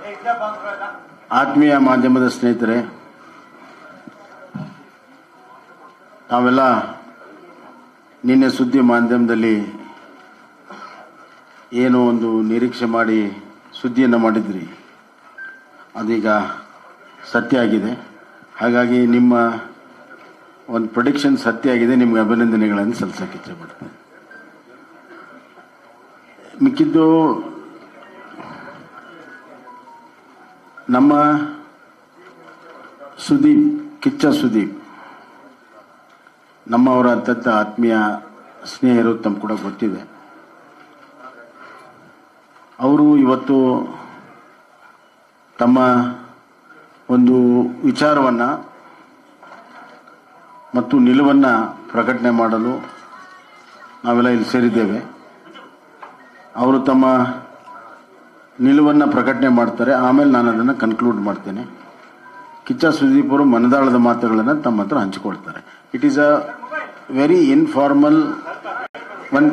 ಆತ್ಮೀಯ ಮಾಧ್ಯಮದ ಸ್ನೇಹಿತರೆ ತಾವೆಲ್ಲ ನಿನ್ನೆ ಸುದ್ದಿ ಮಾಧ್ಯಮದಲ್ಲಿ ಏನೋ ಒಂದು ನಿರೀಕ್ಷೆ ಮಾಡಿ ಸುದ್ದಿಯನ್ನು ಮಾಡಿದ್ರಿ ಅದೀಗ ಸತ್ಯ ಆಗಿದೆ ಹಾಗಾಗಿ ನಿಮ್ಮ ಒಂದು ಪ್ರೊಡಿಕ್ಷನ್ ಸತ್ಯ ಆಗಿದೆ ನಿಮ್ಗೆ ಅಭಿನಂದನೆಗಳನ್ನು ಸಲ್ಲಿಸಕ್ಕೆ ಇಚ್ಛೆಪಡ್ತೇನೆ ಮಿಕ್ಕಿದ್ದು ನಮ್ಮ ಸುದೀಪ್ ಕಿಚ್ಚ ಸುದೀಪ್ ನಮ್ಮವರ ಅತ್ಯಂತ ಆತ್ಮೀಯ ಸ್ನೇಹಿತರು ತಮ್ಮ ಕೂಡ ಗೊತ್ತಿದೆ ಅವರು ಇವತ್ತು ತಮ್ಮ ಒಂದು ವಿಚಾರವನ್ನು ಮತ್ತು ನಿಲುವನ್ನು ಪ್ರಕಟಣೆ ಮಾಡಲು ನಾವೆಲ್ಲ ಇಲ್ಲಿ ಸೇರಿದ್ದೇವೆ ಅವರು ತಮ್ಮ ನಿಲುವನ್ನು ಪ್ರಕಟಣೆ ಮಾಡ್ತಾರೆ ಆಮೇಲೆ ನಾನು ಅದನ್ನು ಕನ್ಕ್ಲೂಡ್ ಮಾಡ್ತೇನೆ ಕಿಚ್ಚ ಸುದೀಪ್ ಅವರು ಮನದಾಳದ ಮಾತುಗಳನ್ನು ತಮ್ಮ ಹತ್ರ ಹಂಚಿಕೊಳ್ತಾರೆ it is a very informal one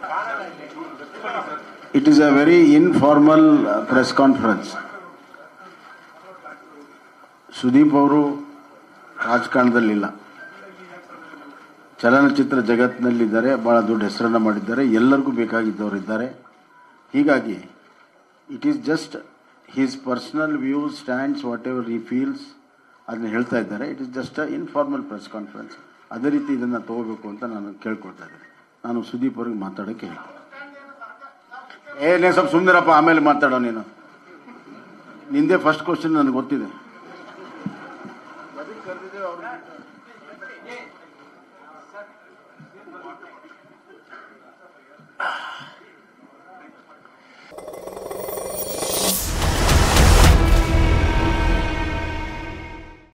it is a very informal press conference Sudeep ಅವರು ರಾಜಕಾರಣದಲ್ಲಿಲ್ಲ ಚಲನಚಿತ್ರ ಜಗತ್ತಿನಲ್ಲಿದ್ದಾರೆ ಬಹಳ ದೊಡ್ಡ ಹೆಸರನ್ನು ಮಾಡಿದ್ದಾರೆ ಎಲ್ಲರಿಗೂ ಬೇಕಾಗಿದ್ದವರಿದ್ದಾರೆ ಹೀಗಾಗಿ it is just his personal views stands whatever he feels ಅದನ್ನ ಹೇಳ್ತಾ ಇದ್ದಾರೆ it is just a informal press conference ಅದೇ ರೀತಿ ಇದನ್ನು ತಗೋಬೇಕು ಅಂತ ನಾನು ಕೇಳ್ಕೊಳ್ತಾ ಇದ್ದೇನೆ ನಾನು ಸುದೀಪ್ ಅವ್ರಿಗೆ ಮಾತಾಡೋಕ್ಕೆ ಹೇಳ್ತೀನಿ ಏ ನೀನು ಸ್ವಲ್ಪ ಸುಮ್ಮನಿರಪ್ಪ ಆಮೇಲೆ ಮಾತಾಡೋ ನೀನು ನಿಂದೇ ಫಸ್ಟ್ ಕ್ವಶನ್ ನನಗೆ ಗೊತ್ತಿದೆ